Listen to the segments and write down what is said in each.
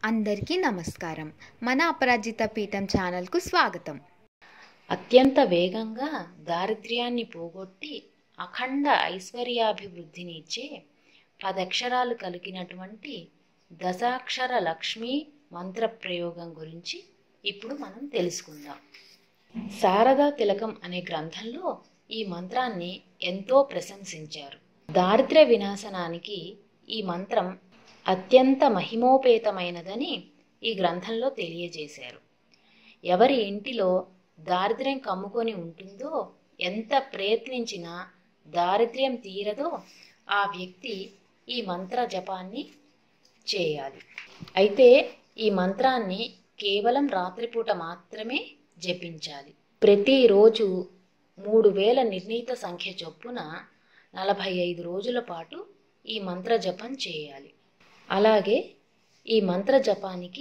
అందరికీ నమస్కారం మన అపరాజిత పీఠం ఛానల్కు స్వాగతం అత్యంత వేగంగా దారిద్ర్యాన్ని పోగొట్టి అఖండ ఐశ్వర్యాభివృద్ధిని ఇచ్చే పదక్షరాలు కలిగినటువంటి దశాక్షర లక్ష్మీ మంత్ర ప్రయోగం గురించి ఇప్పుడు మనం తెలుసుకుందాం శారదా తిలకం అనే గ్రంథంలో ఈ మంత్రాన్ని ఎంతో ప్రశంసించారు దారిద్ర్య వినాశనానికి ఈ మంత్రం అత్యంత మహిమోపేతమైనదని ఈ గ్రంథంలో తెలియజేశారు ఎవరి ఇంటిలో దారిద్ర్యం కమ్ముకొని ఉంటుందో ఎంత ప్రయత్నించినా దారిద్ర్యం తీరదో ఆ వ్యక్తి ఈ మంత్ర జపాన్ని చేయాలి అయితే ఈ మంత్రాన్ని కేవలం రాత్రిపూట మాత్రమే జపించాలి ప్రతిరోజు మూడు వేల నిర్ణీత సంఖ్య చొప్పున నలభై ఐదు రోజుల పాటు ఈ మంత్ర జపం చేయాలి అలాగే ఈ మంత్ర జపానికి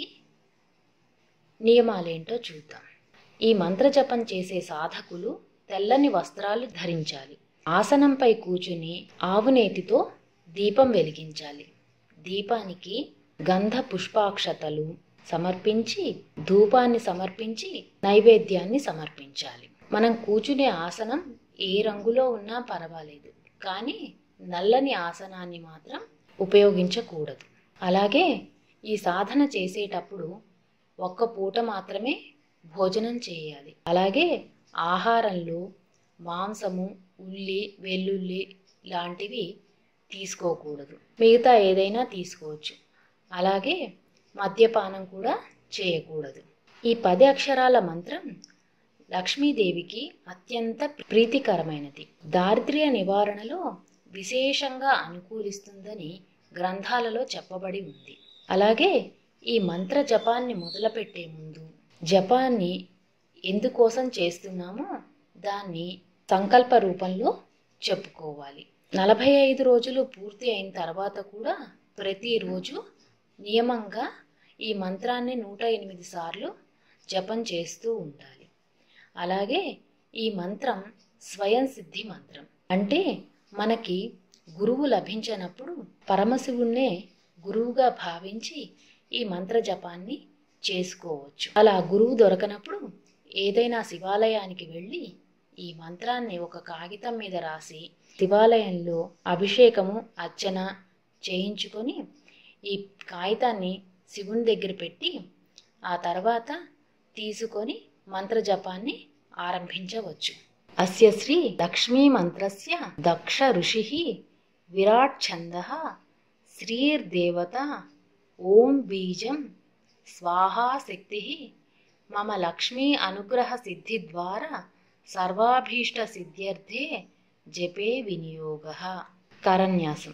నియమాలేంటో చూద్దాం ఈ మంత్ర జపం చేసే సాధకులు తెల్లని వస్త్రాలు ధరించాలి ఆసనంపై కూర్చుని ఆవునేతితో దీపం వెలిగించాలి దీపానికి గంధ పుష్పాక్షతలు సమర్పించి ధూపాన్ని సమర్పించి నైవేద్యాన్ని సమర్పించాలి మనం కూర్చునే ఆసనం ఏ రంగులో ఉన్నా పర్వాలేదు కానీ నల్లని ఆసనాన్ని మాత్రం ఉపయోగించకూడదు అలాగే ఈ సాధన చేసేటప్పుడు ఒక్క పూట మాత్రమే భోజనం చేయాలి అలాగే ఆహారంలో మాంసము ఉల్లి వెల్లుల్లి లాంటివి తీసుకోకూడదు మిగతా ఏదైనా తీసుకోవచ్చు అలాగే మద్యపానం కూడా చేయకూడదు ఈ పది అక్షరాల మంత్రం లక్ష్మీదేవికి అత్యంత ప్రీతికరమైనది దారిద్ర్య నివారణలో విశేషంగా అనుకూలిస్తుందని గ్రంథాలలో చెప్పబడి ఉంది అలాగే ఈ మంత్ర జపాన్ని మొదలుపెట్టే ముందు జపాన్ని ఎందుకోసం చేస్తున్నామో దాన్ని సంకల్ప రూపంలో చెప్పుకోవాలి నలభై ఐదు రోజులు పూర్తి అయిన తర్వాత కూడా ప్రతిరోజు నియమంగా ఈ మంత్రాన్ని నూట ఎనిమిది సార్లు జపం చేస్తూ ఉండాలి అలాగే ఈ మంత్రం స్వయం సిద్ధి మంత్రం అంటే మనకి గురువు లభించినప్పుడు పరమశివుణ్ణే గురువుగా భావించి ఈ మంత్ర జపాన్ని చేసుకోవచ్చు అలా గురువు దొరకనప్పుడు ఏదైనా శివాలయానికి వెళ్ళి ఈ మంత్రాన్ని ఒక కాగితం మీద రాసి శివాలయంలో అభిషేకము అర్చన చేయించుకొని ఈ కాగితాన్ని శివుని దగ్గర పెట్టి ఆ తర్వాత తీసుకొని మంత్ర జపాన్ని ఆరంభించవచ్చు అస్య శ్రీ లక్ష్మీ మంత్రస్య దక్ష ఋషి విరాట్ ఛంద శ్రీర్దేవత ఓం బీజం స్వాహా శక్తి మమ లక్ష్మీ అనుగ్రహ సిద్ధి ద్వారా సర్వాభీష్ట సిద్ధ్యర్థే జపే వినియోగ కరన్యాసం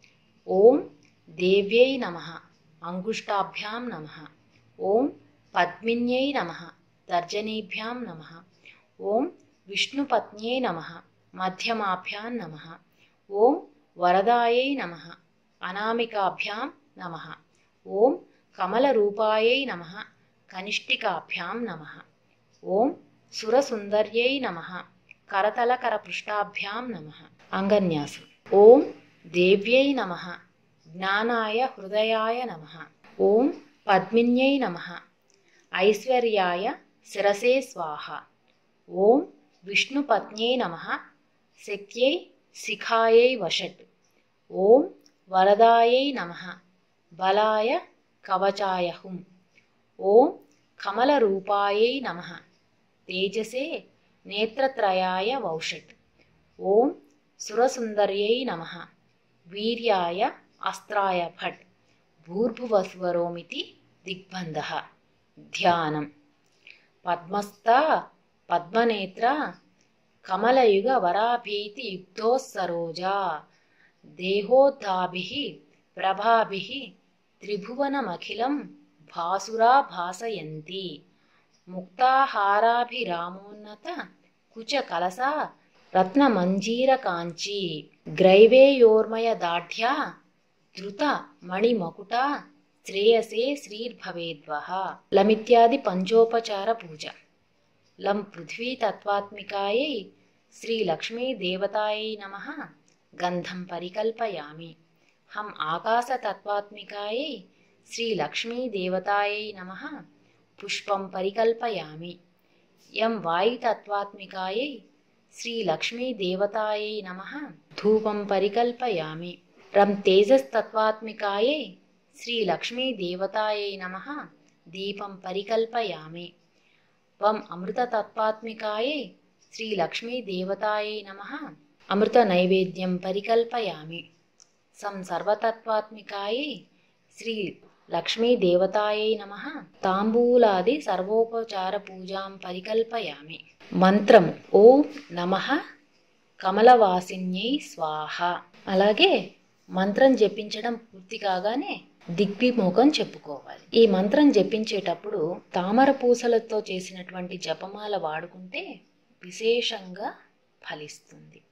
ఓం దేవ్యై నమ అంగుష్టాభ్యాం నమ ఓం పద్మిన్యై నమ తర్జనీభ్యాం నమ ఓం విష్ణుపత్న్యై నమ మధ్యమాభ్యాం నమ ఓం వరదాయై నమ అనామికాభ్యాం నమ ఓం కమలరూపాయై నమ కనిష్ఠికాభ్యాం నమ ఓం సురసుందర్యై నమ కరతలకరపృష్టాభ్యాం నమ అంగన్యాసం ఓం దేవ్యై నమ జ్ఞానాయ హృదయాయ నమ ఓం పద్మిన్యై నమ ఐశ్వర్యాయ శిరసే స్వాహ ఓం విష్ణుపత్న్యై నమ శక్త్యై శిఖాయై వషట్ ఓం వరదాయై నమ బలాయ కవచాయ హుం ఓం కమలరూపాయై నమ తేజసే నేత్రత్రయాయ వౌషట్ ఓం సురసుందర్యై నమ వీర్యాయ అస్త్రాయ భట్ భూర్భువస్వరోమితి దిగ్బంధ ధ్యానం పద్మస్థ పద్మనేత్ర కమలయుగ వరాభీతి యుక్తోస్సరోజా దేహోద్ధాభి ప్రభాభి త్రిభువనమఖిలం భాసురా భాసయంతి ముక్తాహారాభిరామోన్నత కుచ కలసా రత్నమంజీర కాంచీ గ్రైవేయోర్మయ దాఢ్యా ధృత మణిమకుట శ్రేయసే శ్రీర్భవేద్వః లమిత్యాది పంచోపచార పూజ లం పృథ్వీ తత్వాత్మికాయై శ్రీ లక్ష్మీ దేవతాయై నమః గంధం పరికల్పయామి హం ఆకాశతత్వాత్మికాయై శ్రీలక్ష్మీదేవతాయై నమ పుష్పం పరికల్పయామి యం వాయుతత్వాత్మికాయై శ్రీలక్ష్మీదేవతాయై నమ ధూపం పరికల్పయామి రం తేజస్తత్వాత్మికాయై శ్రీలక్ష్మీదేవతాయై నమ దీపం పరికల్పయామి వం అమృతతత్వాత్మికాయై శ్రీలక్ష్మీదేవతాయై నమ అమృత నైవేద్యం పరికల్పయామి సం సర్వతత్వాత్మికాయై శ్రీ లక్ష్మీదేవతాయై నమ తాంబూలాది సర్వోపచార పూజాం పరికల్పయామి మంత్రం ఓం నమ కమలవాసిన్యై స్వాహ అలాగే మంత్రం జపించడం పూర్తి కాగానే దిగ్విముఖం చెప్పుకోవాలి ఈ మంత్రం జపించేటప్పుడు తామర పూసలతో చేసినటువంటి జపమాల వాడుకుంటే విశేషంగా ఫలిస్తుంది